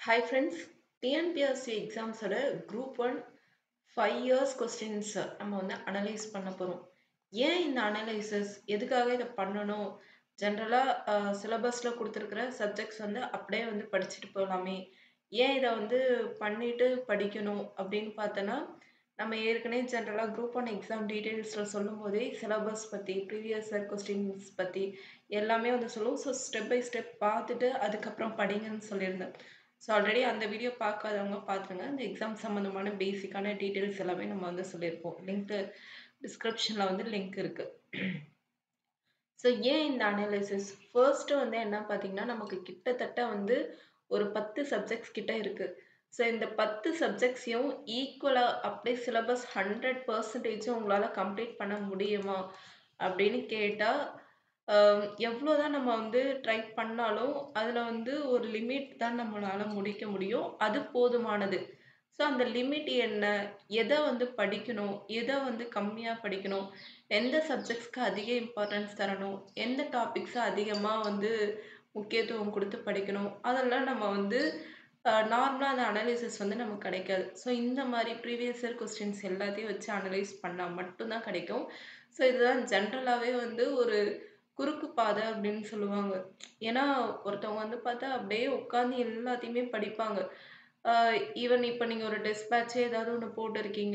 Hi friends TNPSC எக்ஸாம்ஸோட group one five years questions நம்ம வந்து அனலைஸ் பண்ண போகிறோம் ஏன் இந்த அனலைசஸ் எதுக்காக இதை பண்ணணும் ஜென்ரலாக சிலபஸில் கொடுத்துருக்குற சப்ஜெக்ட்ஸ் வந்து அப்படியே வந்து படிச்சுட்டு போகலாமே ஏன் இதை வந்து பண்ணிட்டு படிக்கணும் அப்படின்னு பார்த்தோன்னா நம்ம ஏற்கனவே ஜென்ரலாக குரூப் ஒன் எக்ஸாம் டீட்டெயில்ஸில் சொல்லும் போதே சிலபஸ் பற்றி ப்ரீவியஸ் இயர் கொஸ்டின்ஸ் பற்றி எல்லாமே வந்து சொல்லுவோம் ஸோ ஸ்டெப் பை ஸ்டெப் பார்த்துட்டு அதுக்கப்புறம் படிங்கன்னு சொல்லியிருந்தேன் ஸோ ஆல்ரெடி அந்த வீடியோ பார்க்காதவங்க பார்த்துருங்க இந்த எக்ஸாம் சம்மந்தமான பேசிக்கான டீட்டெயில்ஸ் எல்லாமே நம்ம வந்து சொல்லியிருப்போம் லிங்க்கு டிஸ்கிரிப்ஷனில் வந்து லிங்க் இருக்குது ஸோ ஏன் இந்த அனாலிசிஸ் ஃபர்ஸ்ட்டு வந்து என்ன பார்த்தீங்கன்னா நமக்கு கிட்டத்தட்ட வந்து ஒரு பத்து சப்ஜெக்ட்ஸ் கிட்ட இருக்குது ஸோ இந்த பத்து சப்ஜெக்ட்ஸையும் ஈக்குவலாக அப்படியே சிலபஸ் ஹண்ட்ரட் பர்சன்டேஜும் உங்களால் கம்ப்ளீட் பண்ண முடியுமா அப்படின்னு கேட்டால் எவ்வளோ தான் நம்ம வந்து ட்ரை பண்ணாலும் அதில் வந்து ஒரு லிமிட் தான் நம்மளால் முடிக்க முடியும் அது போதுமானது ஸோ அந்த லிமிட் என்ன எதை வந்து படிக்கணும் எதை வந்து கம்மியாக படிக்கணும் எந்த சப்ஜெக்ட்ஸ்க்கு அதிக இம்பார்ட்டன்ஸ் தரணும் எந்த டாபிக்ஸை அதிகமாக வந்து முக்கியத்துவம் கொடுத்து படிக்கணும் அதெல்லாம் நம்ம வந்து நார்மலாக அந்த அனலைசிஸ் வந்து நமக்கு கிடைக்காது ஸோ இந்த மாதிரி ப்ரீவியஸ் இயர் கொஸ்டின்ஸ் எல்லாத்தையும் வச்சு அனலைஸ் பண்ணால் மட்டும்தான் கிடைக்கும் ஸோ இதுதான் ஜென்ரலாகவே வந்து ஒரு குறுக்கு பாதை அப்படின்னு சொல்லுவாங்க ஏன்னா ஒருத்தவங்க வந்து பார்த்தா அப்படியே உட்காந்து எல்லாத்தையுமே படிப்பாங்க ஈவன் இப்போ நீங்கள் ஒரு டெஸ்ட் பேட்சே ஏதாவது ஒன்று போட்டிருக்கீங்க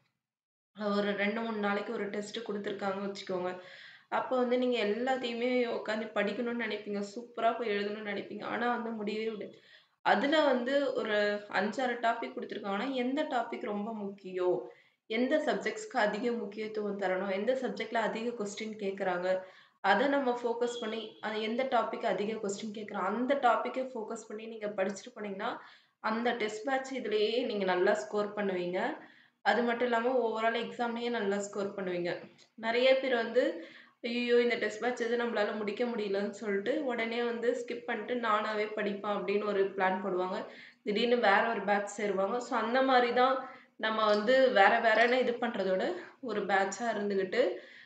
ஒரு ரெண்டு மூணு நாளைக்கு ஒரு டெஸ்ட்டு கொடுத்துருக்காங்க வச்சுக்கோங்க அப்போ வந்து நீங்கள் எல்லாத்தையுமே உட்காந்து படிக்கணும்னு நினைப்பீங்க சூப்பராக போய் எழுதணும்னு நினைப்பீங்க ஆனால் வந்து முடியவே முடியாது அதில் வந்து ஒரு அஞ்சாறு டாபிக் கொடுத்துருக்காங்கன்னா எந்த டாபிக் ரொம்ப முக்கியம் எந்த சப்ஜெக்ட்ஸ்க்கு அதிக முக்கியத்துவம் தரணும் எந்த சப்ஜெக்டில் அதிக கொஸ்டின் கேட்குறாங்க அதை நம்ம ஃபோக்கஸ் பண்ணி அது எந்த டாபிக் அதிக கொஸ்டின் கேட்குறோம் அந்த டாப்பிக்கை ஃபோக்கஸ் பண்ணி நீங்கள் படிச்சுட்டு போனீங்கன்னா அந்த டெஸ்ட் பேட்ச் இதுலேயே நீங்கள் நல்லா ஸ்கோர் பண்ணுவீங்க அது மட்டும் இல்லாமல் ஓவரால் எக்ஸாம்லேயே நல்லா ஸ்கோர் பண்ணுவீங்க நிறைய பேர் வந்து ஐயோ இந்த டெஸ்ட் பேட்ச் எது நம்மளால முடிக்க முடியலன்னு சொல்லிட்டு உடனே வந்து ஸ்கிப் பண்ணிட்டு நானாகவே படிப்பேன் அப்படின்னு ஒரு பிளான் போடுவாங்க திடீர்னு வேற ஒரு பேட்ச் சேருவாங்க ஸோ அந்த மாதிரி தான் நம்ம வந்து வேற வேறன்னு இது பண்ணுறதோட ஒரு பேட்சாக இருந்துக்கிட்டு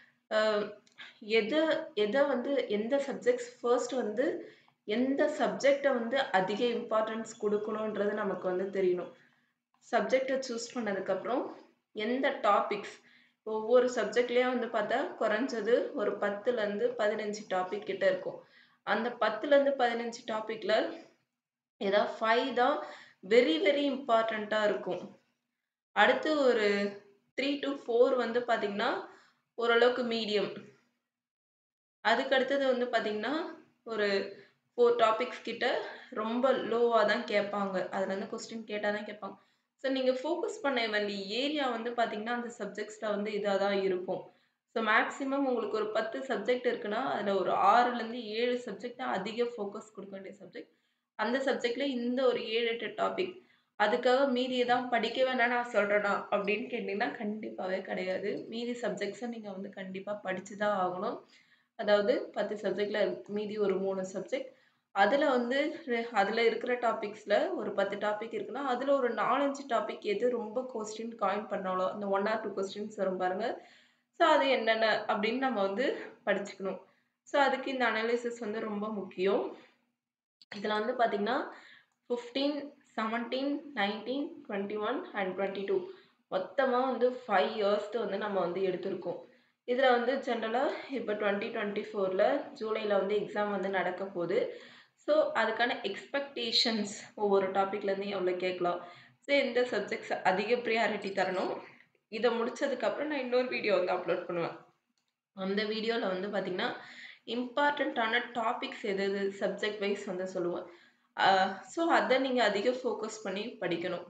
எதை எதை வந்து எந்த சப்ஜெக்ட்ஸ் ஃபர்ஸ்ட் வந்து எந்த சப்ஜெக்டை வந்து அதிக இம்பார்ட்டன்ஸ் கொடுக்கணுன்றது நமக்கு வந்து தெரியணும் சப்ஜெக்டை சூஸ் பண்ணதுக்கப்புறம் எந்த டாபிக்ஸ் ஒவ்வொரு சப்ஜெக்ட்லேயும் வந்து பார்த்தா குறைஞ்சது ஒரு பத்துலேருந்து பதினஞ்சு டாபிக் கிட்ட இருக்கும் அந்த பத்துலேருந்து பதினஞ்சு டாப்பிக்கில் ஏதாவது ஃபைவ் தான் வெரி வெரி இம்பார்ட்டண்ட்டாக இருக்கும் அடுத்து ஒரு த்ரீ டு ஃபோர் வந்து பார்த்திங்கன்னா ஓரளவுக்கு மீடியம் அதுக்கு அடுத்தது வந்து பார்த்திங்கன்னா ஒரு ஃபோர் டாபிக்ஸ் கிட்ட ரொம்ப லோவாக தான் கேட்பாங்க அதில் வந்து கொஸ்டின் கேட்டால் தான் கேட்பாங்க ஸோ நீங்கள் ஃபோக்கஸ் பண்ண வேண்டிய ஏரியா வந்து பார்த்திங்கன்னா அந்த சப்ஜெக்ட்ஸில் வந்து இதாக தான் இருக்கும் ஸோ மேக்ஸிமம் உங்களுக்கு ஒரு பத்து சப்ஜெக்ட் இருக்குன்னா அதில் ஒரு ஆறுலேருந்து ஏழு சப்ஜெக்ட் தான் அதிக ஃபோக்கஸ் கொடுக்க வேண்டிய சப்ஜெக்ட் அந்த சப்ஜெக்டில் இந்த ஒரு ஏழு எட்டு டாபிக் அதுக்காக மீதியை தான் படிக்க வேணாம் நான் சொல்கிறேனா அப்படின்னு கேட்டிங்கன்னா கண்டிப்பாகவே கிடையாது மீதி சப்ஜெக்ட்ஸை நீங்கள் வந்து கண்டிப்பாக படித்து தான் ஆகணும் அதாவது பத்து சப்ஜெக்டில் மீதி ஒரு மூணு சப்ஜெக்ட் அதில் வந்து அதில் இருக்கிற டாபிக்ஸில் ஒரு பத்து டாபிக் இருக்குன்னா அதில் ஒரு நாலஞ்சு டாபிக் எது ரொம்ப கொஸ்டின் காயின் பண்ணாலோ அந்த ஒன் ஆர் டூ கொஸ்டின்ஸ் வரும் பாருங்கள் ஸோ அது என்னென்ன அப்படின்னு நம்ம வந்து படிச்சுக்கணும் ஸோ அதுக்கு இந்த அனாலிசிஸ் வந்து ரொம்ப முக்கியம் இதில் வந்து பார்த்திங்கன்னா fifteen seventeen nineteen twenty one and twenty two மொத்தமாக வந்து ஃபைவ் இயர்ஸ்க்கு வந்து நம்ம வந்து எடுத்திருக்கோம் இதில் வந்து ஜென்ரலாக இப்போ டுவெண்ட்டி டுவெண்ட்டி ஃபோரில் ஜூலையில் வந்து எக்ஸாம் வந்து நடக்க போகுது ஸோ அதுக்கான எக்ஸ்பெக்டேஷன்ஸ் ஒவ்வொரு டாப்பிக்லேருந்து எவ்வளோ கேட்கலாம் ஸோ எந்த சப்ஜெக்ட்ஸ் அதிக ப்ரியாரிட்டி தரணும் இதை முடிச்சதுக்கப்புறம் நான் இன்னொரு வீடியோ வந்து அப்லோட் பண்ணுவேன் அந்த வீடியோவில் வந்து பார்த்திங்கன்னா இம்பார்ட்டண்ட்டான டாபிக்ஸ் எது எது சப்ஜெக்ட் வைஸ் வந்து சொல்லுவேன் ஸோ அதை நீங்கள் அதிக ஃபோக்கஸ் பண்ணி படிக்கணும்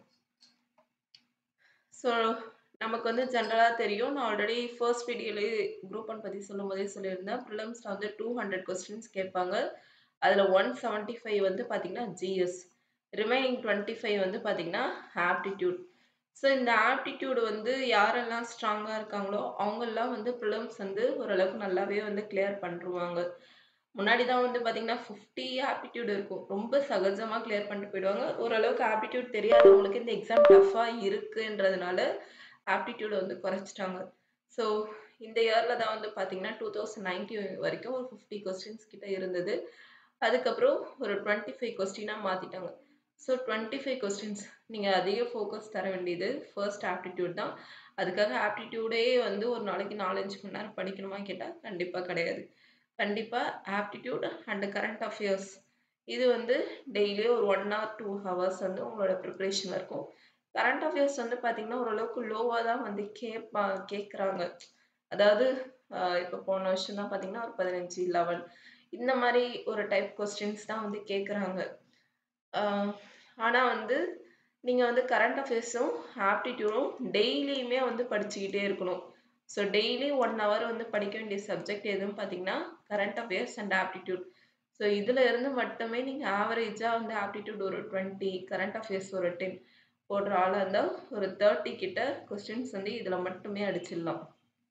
ஸோ நமக்கு வந்து ஜென்ரலாக தெரியும் நான் ஆல்ரெடி ஃபர்ஸ்ட் வீடியோலேயே குரூப் ஒன் பற்றி சொல்லும் போதே சொல்லியிருந்தேன் ப்ரிலிம்ஸில் வந்து டூ ஹண்ட்ரட் கொஸ்டின்ஸ் கேட்பாங்க அதில் ஒன் செவன்ட்டி ஃபைவ் வந்து பார்த்திங்கன்னா ஜிஎஸ் ரிமைனிங் டுவெண்ட்டி ஃபைவ் வந்து பார்த்திங்கன்னா ஆப்டிடியூட் ஸோ இந்த ஆப்டிடியூடு வந்து யாரெல்லாம் ஸ்ட்ராங்காக இருக்காங்களோ அவங்கெல்லாம் வந்து ப்ரிலிம்ஸ் வந்து ஓரளவுக்கு நல்லாவே வந்து கிளியர் பண்ணிருவாங்க முன்னாடி தான் வந்து பார்த்திங்கன்னா ஃபிஃப்டி ஆப்டிடியூட் இருக்கும் ரொம்ப சகஜமாக கிளியர் பண்ணிட்டு போயிடுவாங்க ஓரளவுக்கு ஆப்டிடியூட் தெரியாதவங்களுக்கு இந்த எக்ஸாம் டஃப்பாக இருக்குன்றதுனால ஆப்டிடியூடை வந்து குறைச்சிட்டாங்க ஸோ இந்த இயரில் தான் வந்து பார்த்திங்கன்னா டூ தௌசண்ட் நைன்டீன் வரைக்கும் ஒரு ஃபிஃப்டி கொஸ்டின்ஸ் கிட்ட இருந்தது அதுக்கப்புறம் ஒரு டுவெண்ட்டி ஃபைவ் கொஸ்டினாக மாற்றிட்டாங்க ஸோ டுவெண்ட்டி ஃபைவ் கொஸ்டின்ஸ் நீங்கள் அதிக ஃபோக்கஸ் தர வேண்டியது ஃபர்ஸ்ட் ஆப்டிடியூட் தான் அதுக்காக ஆப்டிடியூடே வந்து ஒரு நாளைக்கு நாலஞ்சு மணி நேரம் படிக்கணுமா கேட்டால் கண்டிப்பாக கிடையாது கண்டிப்பாக ஆப்டிடியூட் அண்ட் கரண்ட் அஃபேர்ஸ் இது வந்து டெய்லி ஒரு ஒன் ஆர் டூ ஹவர்ஸ் வந்து உங்களோட ப்ரிப்ரேஷன் இருக்கும் கரண்ட் அஃபேர்ஸ் வந்து பார்த்தீங்கன்னா ஓரளவுக்கு லோவாக தான் வந்து கேட்பா கேட்குறாங்க அதாவது இப்போ போன வருஷம் தான் பார்த்தீங்கன்னா ஒரு பதினஞ்சு லெவன் இந்த மாதிரி ஒரு டைப் கொஸ்டின்ஸ் தான் வந்து கேட்குறாங்க ஆனால் வந்து நீங்கள் வந்து கரண்ட் அஃபேர்ஸும் ஆப்டிடியூடும் டெய்லியுமே வந்து படிச்சுக்கிட்டே இருக்கணும் ஸோ டெய்லி ஒன் ஹவர் வந்து படிக்க வேண்டிய சப்ஜெக்ட் எதுவும் பார்த்தீங்கன்னா current affairs and aptitude so இதில் இருந்து மட்டுமே நீங்கள் ஆவரேஜாக வந்து ஆப்டிடியூட் ஒரு டுவெண்ட்டி கரண்ட் அஃபேர்ஸ் ஒரு டென் போடுற ஆளாக இருந்தால் ஒரு தேர்ட்டி கிட்ட கொஸ்டின்ஸ் வந்து இதில் மட்டுமே அடிச்சிடலாம்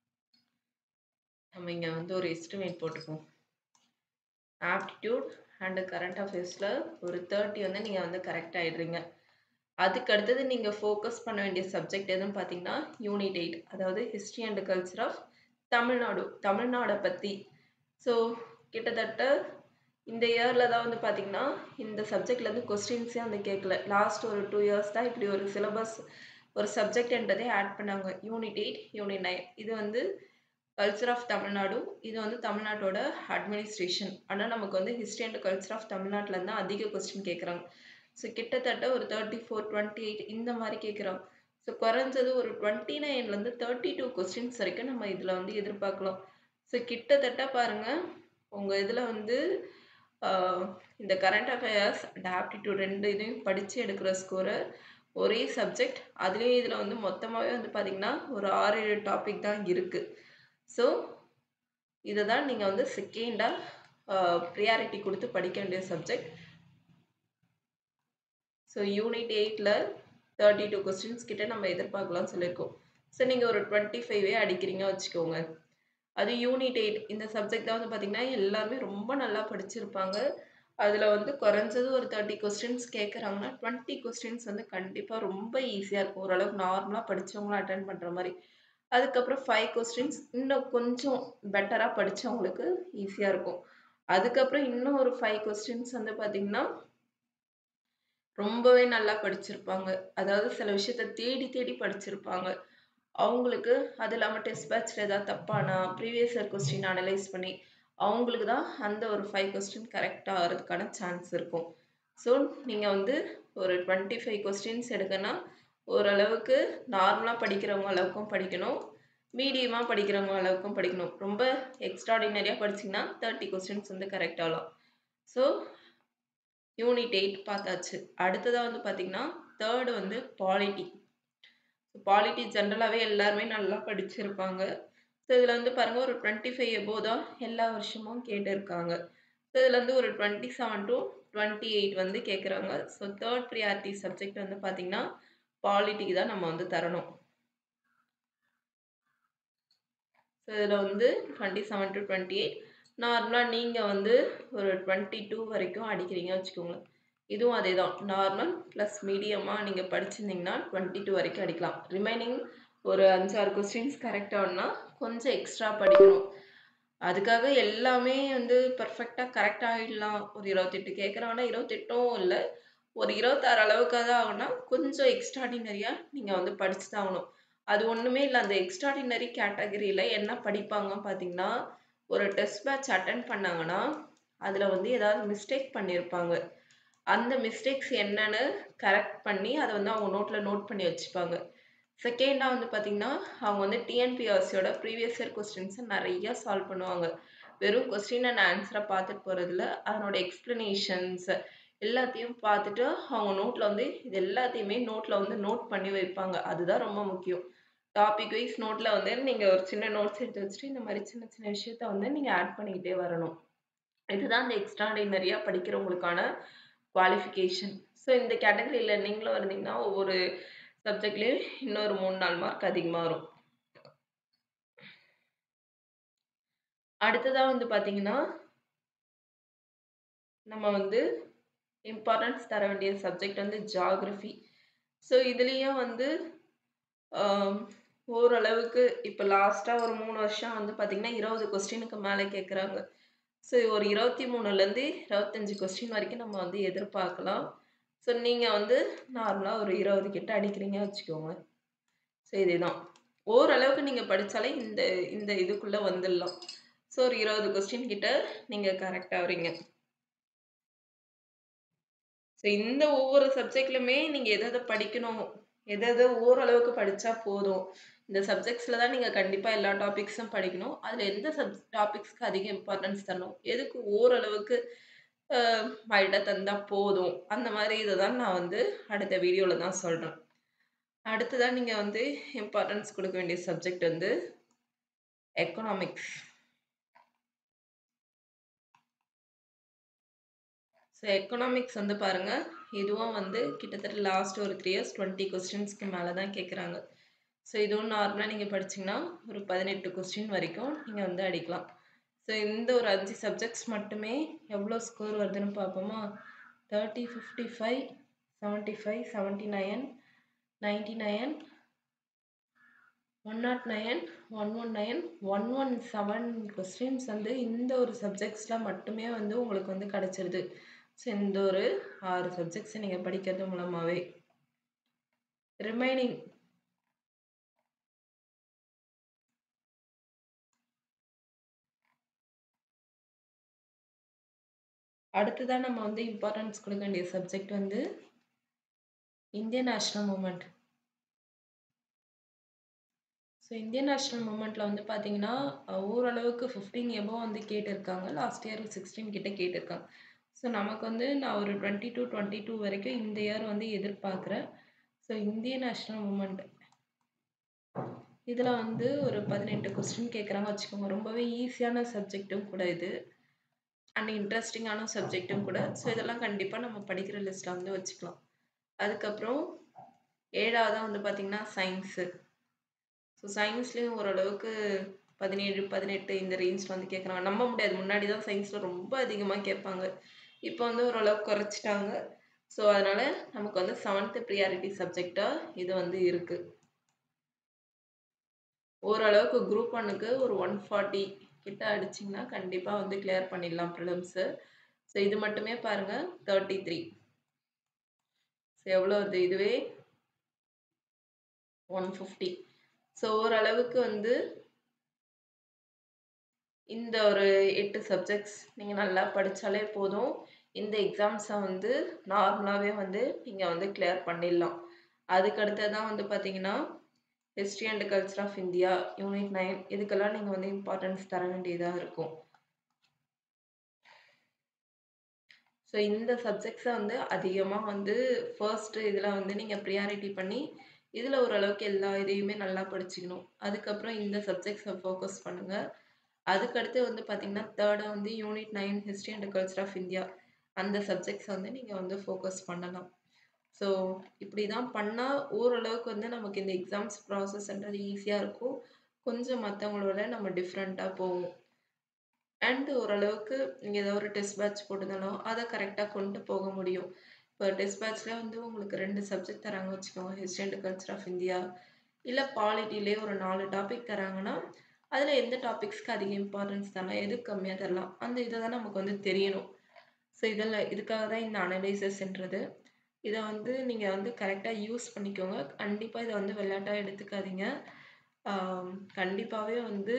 நம்ம இங்கே வந்து ஒரு எஸ்டிமேட் போட்டுப்போம் ஆப்டிடியூட் அண்டு கரண்ட் அஃபேர்ஸில் ஒரு தேர்ட்டி வந்து நீங்கள் வந்து கரெக்ட் ஆகிடுறீங்க அதுக்கு அடுத்தது நீங்கள் ஃபோக்கஸ் பண்ண வேண்டிய சப்ஜெக்ட் எதுன்னு பார்த்தீங்கன்னா யூனிட் எயிட் அதாவது history and culture of Tamil Nadu தமிழ்நாடை பற்றி ஸோ கிட்டத்தட்ட இந்த இயரில் தான் வந்து பார்த்தீங்கன்னா இந்த சப்ஜெக்ட்லேருந்து கொஸ்டின்ஸே வந்து கேட்கல லாஸ்ட் ஒரு டூ இயர்ஸ் தான் இப்படி ஒரு சிலபஸ் ஒரு சப்ஜெக்ட்ன்றதே ஆட் பண்ணாங்க யூனிட் எயிட் யூனிட் நைன் இது வந்து கல்ச்சர் ஆஃப் தமிழ்நாடு இது வந்து தமிழ்நாட்டோட அட்மினிஸ்ட்ரேஷன் ஆனால் நமக்கு வந்து ஹிஸ்ட்ரி அண்ட் கல்ச்சர் ஆஃப் தமிழ்நாட்டில் தான் அதிக கொஸ்டின் கேட்குறாங்க ஸோ கிட்டத்தட்ட ஒரு தேர்ட்டி ஃபோர் டுவெண்ட்டி எயிட் இந்த மாதிரி கேட்குறோம் ஸோ குறைஞ்சது ஒரு டுவெண்ட்டி நைன்லேருந்து தேர்ட்டி டூ கொஸ்டின்ஸ் வரைக்கும் நம்ம இதில் வந்து எதிர்பார்க்கலாம் ஸோ கிட்டத்தட்ட பாருங்கள் உங்கள் இதில் வந்து இந்த கரண்ட் அஃபேர்ஸ் அண்ட் ஆப்டிடியூட் ரெண்டு இதையும் படித்து எடுக்கிற ஸ்கோரை ஒரே சப்ஜெக்ட் அதுலேயும் இதில் வந்து மொத்தமாகவே வந்து பார்த்திங்கன்னா ஒரு ஆறு ஏழு டாபிக் தான் இருக்குது ஸோ இதை தான் நீங்கள் வந்து செகண்டாக ப்ரியாரிட்டி கொடுத்து படிக்க வேண்டிய சப்ஜெக்ட் ஸோ யூனிட் எயிட்டில் தேர்ட்டி டூ கொஸ்டின்ஸ் கிட்ட நம்ம எதிர்பார்க்கலாம்னு சொல்லியிருக்கோம் ஸோ நீங்கள் ஒரு டுவெண்ட்டி ஃபைவே அடிக்கிறீங்க வச்சுக்கோங்க அது யூனிட் எயிட் இந்த சப்ஜெக்ட் தான் வந்து பார்த்திங்கன்னா எல்லாருமே ரொம்ப நல்லா படிச்சிருப்பாங்க அதில் வந்து குறைஞ்சது ஒரு தேர்ட்டி கொஸ்டின்ஸ் கேட்குறாங்கன்னா டுவெண்ட்டி கொஸ்டின்ஸ் வந்து கண்டிப்பாக ரொம்ப ஈஸியாக இருக்கும் ஓரளவுக்கு நார்மலாக படித்தவங்களும் அட்டன் பண்ணுற மாதிரி அதுக்கப்புறம் ஃபைவ் கொஸ்டின்ஸ் இன்னும் கொஞ்சம் பெட்டராக படித்தவங்களுக்கு ஈஸியாக இருக்கும் அதுக்கப்புறம் இன்னும் ஒரு ஃபைவ் கொஸ்டின்ஸ் வந்து பார்த்திங்கன்னா ரொம்பவே நல்லா படிச்சிருப்பாங்க அதாவது சில விஷயத்த தேடி தேடி படிச்சிருப்பாங்க அவங்களுக்கு அது இல்லாமல் டெஸ்ட் பேட்சில் ஏதாவது தப்பானா ப்ரீவியஸ் இயர் கொஸ்டின் அனலைஸ் பண்ணி அவங்களுக்கு தான் அந்த ஒரு ஃபைவ் கொஸ்டின் கரெக்டாக ஆகிறதுக்கான சான்ஸ் இருக்கும் ஸோ நீங்கள் வந்து ஒரு டுவெண்ட்டி ஃபைவ் கொஸ்டின்ஸ் எடுக்கன்னா ஓரளவுக்கு நார்மலாக படிக்கிறவங்க அளவுக்கும் படிக்கணும் மீடியமாக படிக்கிறவங்க அளவுக்கும் படிக்கணும் ரொம்ப எக்ஸ்ட்ராடினரியாக படிச்சிங்கன்னா தேர்ட்டி கொஸ்டின்ஸ் வந்து கரெக்ட் ஆகலாம் ஸோ யூனிட் எயிட் பார்த்தாச்சு அடுத்ததாக வந்து பார்த்திங்கன்னா தேர்டு வந்து பாலிட்டி பாலிட்டி ஜென்ரலாகவே எல்லாருமே நல்லா படிச்சிருப்பாங்க ஸோ இதில் வந்து பாருங்கள் ஒரு டுவெண்ட்டி ஃபைவ் எபோ தான் எல்லா வருஷமும் கேட்டிருக்காங்க ஸோ இதில் வந்து ஒரு twenty seven to twenty eight வந்து கேட்குறாங்க ஸோ தேர்ட் ப்ரியாரிட்டி சப்ஜெக்ட் வந்து பார்த்திங்கன்னா பாலிட்டிக்கு தான் நம்ம வந்து தரணும் ஸோ இதில் வந்து twenty seven to twenty eight நார்மலாக நீங்கள் வந்து ஒரு டுவெண்ட்டி டூ வரைக்கும் அடிக்கிறீங்க வச்சுக்கோங்க இதுவும் அதே தான் நார்மல் ப்ளஸ் மீடியமாக நீங்கள் படிச்சிருந்தீங்கன்னா டுவெண்ட்டி டூ வரைக்கும் அடிக்கலாம் ரிமைனிங் ஒரு அஞ்சாறு கொஸ்டின்ஸ் கரெக்டாகனா கொஞ்சம் எக்ஸ்ட்ரா படிக்கணும் அதுக்காக எல்லாமே வந்து பர்ஃபெக்டாக கரெக்ட் ஆகிடலாம் ஒரு இருபத்தெட்டு கேட்குறாங்கன்னா இருபத்தெட்டும் இல்லை ஒரு இருபத்தாறு அளவுக்காக ஆகுனா கொஞ்சம் எக்ஸ்ட்ராடினரியாக நீங்கள் வந்து படிச்சு தான் ஆகணும் அது ஒன்றுமே இல்லை அந்த எக்ஸ்ட்ராடினரி கேட்டகரியில் என்ன படிப்பாங்கன்னு பார்த்தீங்கன்னா ஒரு டெஸ்ட் பேட்ச் அட்டன் பண்ணாங்கன்னா அதில் வந்து ஏதாவது மிஸ்டேக் பண்ணியிருப்பாங்க அந்த மிஸ்டேக்ஸ் என்னன்னு கரெக்ட் பண்ணி அதை வந்து அவங்க நோட்டில் நோட் பண்ணி வச்சுப்பாங்க செகண்டாக வந்து பார்த்திங்கன்னா அவங்க வந்து டிஎன்பிஎஸ்சியோட ப்ரீவியஸ் இயர் கொஸ்டின்ஸை நிறையா சால்வ் பண்ணுவாங்க வெறும் கொஸ்டின் அண்ட் ஆன்சரை பார்த்துட்டு போகிறதுல அதனோட எக்ஸ்ப்ளனேஷன்ஸ் எல்லாத்தையும் பார்த்துட்டு அவங்க நோட்டில் வந்து இது எல்லாத்தையுமே நோட்டில் வந்து நோட் பண்ணி வைப்பாங்க அதுதான் ரொம்ப முக்கியம் டாபிக் வைஸ் நோட்டில் வந்து நீங்கள் ஒரு சின்ன நோட்ஸ் எடுத்து வச்சுட்டு இந்த மாதிரி சின்ன சின்ன விஷயத்த வந்து நீங்கள் ஆட் பண்ணிக்கிட்டே வரணும் இதுதான் இந்த எக்ஸ்ட்ராடினரியாக படிக்கிறவங்களுக்கான குவாலிஃபிகேஷன் ஸோ இந்த கேட்டகரியில் நீங்களும் இருந்தீங்கன்னா ஒவ்வொரு சப்ஜெக்ட்லேயும் இன்னொரு மூணு நாலு மார்க் அதிகமாக வரும் அடுத்ததாக வந்து பார்த்தீங்கன்னா நம்ம வந்து இம்பார்ட்டன்ஸ் தர வேண்டிய சப்ஜெக்ட் வந்து ஜாகிரஃபி ஸோ இதுலேயும் வந்து ஓரளவுக்கு இப்போ லாஸ்ட்டாக ஒரு மூணு வருஷம் வந்து பார்த்திங்கன்னா இருபது கொஸ்டினுக்கு மேலே கேட்குறாங்க ஸோ ஒரு இருபத்தி மூணுலேருந்து இருபத்தஞ்சி கொஸ்டின் வரைக்கும் நம்ம வந்து எதிர்பார்க்கலாம் ஸோ நீங்க வந்து நார்மலா ஒரு 20 கிட்ட அடிக்கிறீங்க வச்சுக்கோங்க. ஸோ இதேதான். ஓரளவுக்கு நீங்க படிச்சாலே இந்த இந்த இதுக்குள்ள வந்துடலாம். ஸோ ஒரு 20 கொஸ்டின் கிட்ட நீங்க கரெக்ட்டா வரீங்க. ஸோ இந்த ஒவ்வொரு சப்ஜெக்ட்லுமே நீங்க எத எத படிக்கணும், எத எத ஓரளவுக்கு படிச்சா போதும். இந்த சப்ஜெக்ட்ஸ்ல தான் நீங்க கண்டிப்பா எல்லா டாபிக்ஸும் படிக்கணும். அதுல எந்த சப் டாபிக்ஸ்க்கு அதிக இம்பார்ட்டன்ஸ் தரணும், எதுக்கு ஓரளவுக்கு அ மைல்டா தந்தா போதும். அந்த மாரி இத தான் நான் வந்து அடுத்த வீடியோல தான் சொல்றேன். அடுத்ததா நீங்க வந்து இம்பார்ட்டன்ஸ் குடுக்க வேண்டிய சப்ஜெக்ட் வந்து எக்கனாமிக்ஸ். ஸோ எக்கனாமிக்ஸ் வந்து பாருங்க, இதுவும் வந்து கிட்டத்தட்ட லாஸ்ட் ஒரு 3 இயர்ஸ் 20 கொஸ்டின்ஸ்க்கு மேல தான் கேட்குறாங்க. ஸோ இதுவும் நார்மலா நீங்க படிச்சீங்கன்னா, ஒரு 18 கொஸ்டின் வரைக்கும் நீங்க வந்து அடிக்கலாம். ஸோ இந்த ஒரு 5 சப்ஜெக்ட்ஸ் மட்டுமே எவ்வளோ ஸ்கோர் வருதுன்னு பார்ப்போமா? 30, 55, 75, 79, 99, 109, 119, 117 கொஸ்டின்ஸ் வந்து இந்த ஒரு சப்ஜெக்ட்ஸ்ல மட்டுமே வந்து உங்களுக்கு வந்து கிடைச்சிருது. ஸோ இந்த ஒரு 6 சப்ஜெக்ட்ஸ நீங்க படிக்கிறது மூலமாவே. ரிமைனிங் அடுத்ததா நம்ம வந்து இம்பார்ட்டன்ஸ் குடுக்க வேண்டிய சப்ஜெக்ட் வந்து Indian national movement. So Indian national மூவ்மெண்ட்ல வந்து பார்த்தீங்கன்னா, அ ஓரளவுக்கு 15 எபோவ் வந்து கேட்டிருக்காங்க. லாஸ்ட் இயர் 16 கிட்ட கேட்டிருக்காங்க. ஸோ நமக்கு வந்து நான் ஒரு 22, 22 வரைக்கும் இந்த இயர் வந்து எதிர்பார்க்குறேன். So Indian national movement. இதுல வந்து ஒரு 18 கொஸ்டின் கேட்குறாங்க வச்சுக்கோங்க. ரொம்பவே ஈஸியான சப்ஜெக்ட்டும் கூட இது. அண்ட் இன்ட்ரஸ்டிங்கான சப்ஜெக்ட்டும் கூட. ஸோ இதெல்லாம் கண்டிப்பா நம்ம படிக்கிற லிஸ்ட்ல வந்து வச்சுக்கலாம். அதுக்கப்புறம் 7வதா வந்து பார்த்தீங்கன்னா, சயின்ஸு. ஸோ சயின்ஸ்லயும் ஓரளவுக்கு 17, 18 இந்த ரேஞ்ச்ல வந்து கேட்குறாங்க. நம்ப முடியாது. முன்னாடி தான் சயின்ஸ்ல ரொம்ப அதிகமா கேட்பாங்க. இப்போ வந்து ஓரளவுக்கு குறைச்சுட்டாங்க. ஸோ அதனால நமக்கு வந்து 7த் பிரியாரிட்டி சப்ஜெக்ட்டா இது வந்து இருக்கு. ஓரளவுக்கு குரூப் 1க்கு ஒரு 140 கிட்ட அடிச்சீங்கன்னா, கண்டிப்பா வந்து கிளியர் பண்ணிடலாம் பிரிலிம்ஸு. ஸோ இது மட்டுமே பாருங்க 33. ஸோ எவ்வளோ வருது இதுவே? 150. ஸோ ஓரளவுக்கு வந்து இந்த ஒரு 8 சப்ஜெக்ட்ஸ் நீங்க நல்லா படிச்சாலே போதும். இந்த எக்ஸாம்ஸ வந்து நார்மலாவே வந்து நீங்க வந்து கிளியர் பண்ணிடலாம். அதுக்கு அடுத்தது தான் வந்து பார்த்தீங்கன்னா, history and culture of India, unit 9 இதுக்கெல்லாம் நீங்க வந்து இம்பார்ட்டன்ஸ் தர வேண்டியதா இருக்கும். ஸோ இந்த சப்ஜெக்ட்ஸ வந்து அதிகமா வந்து ஃபர்ஸ்ட் இதுல வந்து நீங்க பிரியாரிட்டி பண்ணி, இதுல ஓரளவுக்கு எல்லா இதையுமே நல்லா படிச்சுக்கணும். அதுக்கப்புறம் இந்த சப்ஜெக்ட்ஸ ஃபோக்கஸ் பண்ணுங்க. அதுக்கடுத்து வந்து பார்த்தீங்கன்னா, 3டா வந்து unit 9 history and culture of India அந்த சப்ஜெக்ட்ஸ வந்து நீங்க வந்து ஃபோக்கஸ் பண்ணலாம். ஸோ இப்படி தான் பண்ணா ஓரளவுக்கு வந்து நமக்கு இந்த எக்ஸாம்ஸ் ப்ராசஸ்ன்றது ஈஸியா இருக்கும். கொஞ்சம் மத்தவங்களோட நம்ம டிஃபரெண்ட்டா போவோம். அண்ட் ஓரளவுக்கு நீங்க ஏதோ ஒரு டெஸ்ட் பேட்ச் போட்டிருந்தாலும், அத கரெக்ட்டா கொண்டு போக முடியும். இப்போ டெஸ்ட் பேட்ச்ல வந்து உங்களுக்கு 2 சப்ஜெக்ட் தராங்க வச்சுக்கோங்க. History and culture of India. இல்ல பாலிட்டிலயே ஒரு 4 டாபிக் தராங்கன்னா, அதுல எந்த டாபிக்ஸ்க்கு அதிக இம்பார்ட்டன்ஸ் தரலாம், எதுக்கு கம்மியா தரலாம், அந்த இத தான் நமக்கு வந்து தெரியணும். ஸோ இதுல இதுக்காக தான் இந்த அனலைசிஸ்ன்றது. இத வந்து நீங்க வந்து கரெக்ட்டா யூஸ் பண்ணிக்கோங்க. கண்டிப்பா இத வந்து விளையாட்டா எடுத்துக்காதீங்க. ஆ கண்டிப்பாவே வந்து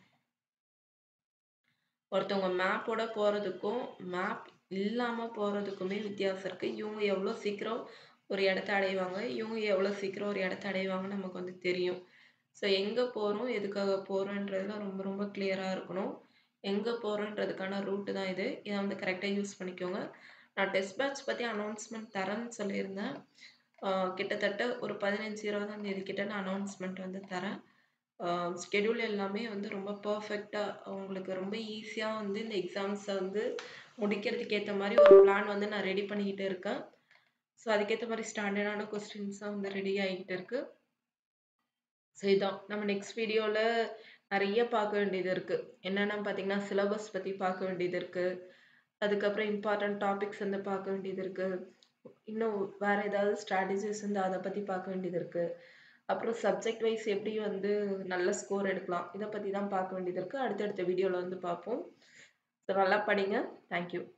ஒருத்தவங்க மேப்போட போறதுக்கும், மேப் இல்லாம போறதுக்குமே வித்தியாசம் இருக்கு. இவங்க எவ்வளோ சீக்கிரம் ஒரு இடத்த அடைவாங்க, இவங்க எவ்வளோ சீக்கிரம் ஒரு இடத்த அடைவாங்கன்னு நமக்கு வந்து தெரியும். ஸோ எங்க போறோம், எதுக்காக போறோன்றதுல ரொம்ப ரொம்ப கிளியரா இருக்கணும். எங்க போறோன்றதுக்கான ரூட் தான் இது. இத வந்து கரெக்ட்டா யூஸ் பண்ணிக்கோங்க. நான் டெஸ்ட் பேட்ச் பத்தி அனௌன்ஸ்மென்ட் தரேன்னு சொல்லியிருந்தேன். ஆ கிட்டத்தட்ட ஒரு 15, 20ஆம் தேதி கிட்ட நான் அனௌன்ஸ்மென்ட் வந்து தரேன். ஆ ஸ்கெட்யூல் எல்லாமே வந்து ரொம்ப பெர்ஃபெக்ட்டா உங்களுக்கு ரொம்ப ஈஸியா வந்து இந்த எக்ஸாம்ஸ வந்து முடிக்கிறதுக்கு ஏத்த மாரி ஒரு பிளான் வந்து நான் ரெடி பண்ணிக்கிட்டு இருக்கேன். ஸோ அதுக்கேத்த மாரி ஸ்டாண்டர்டான கொஸ்டின்ஸும் வந்து ரெடி ஆகிட்டு இருக்கு. ஸோ இதான். நம்ம நெக்ஸ்ட் வீடியோல நெறைய பார்க்க வேண்டியது இருக்கு. என்னென்னு பார்த்தீங்கன்னா, சிலபஸ் பத்தி பார்க்க வேண்டியது இருக்கு. அதுக்கப்புறம் இம்பார்ட்டன்ட் டாபிக்ஸ் வந்து பார்க்க வேண்டியது இருக்கு. இன்னும் வேற ஏதாவது ஸ்ட்ராட்டஜிஸ் இருந்தா அத பத்தி பார்க்க வேண்டியது இருக்கு. அப்புறம் சப்ஜெக்ட் வைஸ் எப்படி வந்து நல்ல ஸ்கோர் எடுக்கலாம், இத பத்தி தான் பார்க்க வேண்டியது இருக்கு. அடுத்தடுத்த வீடியோல வந்து பார்ப்போம். ஸோ நல்லா படிங்க. Thank you.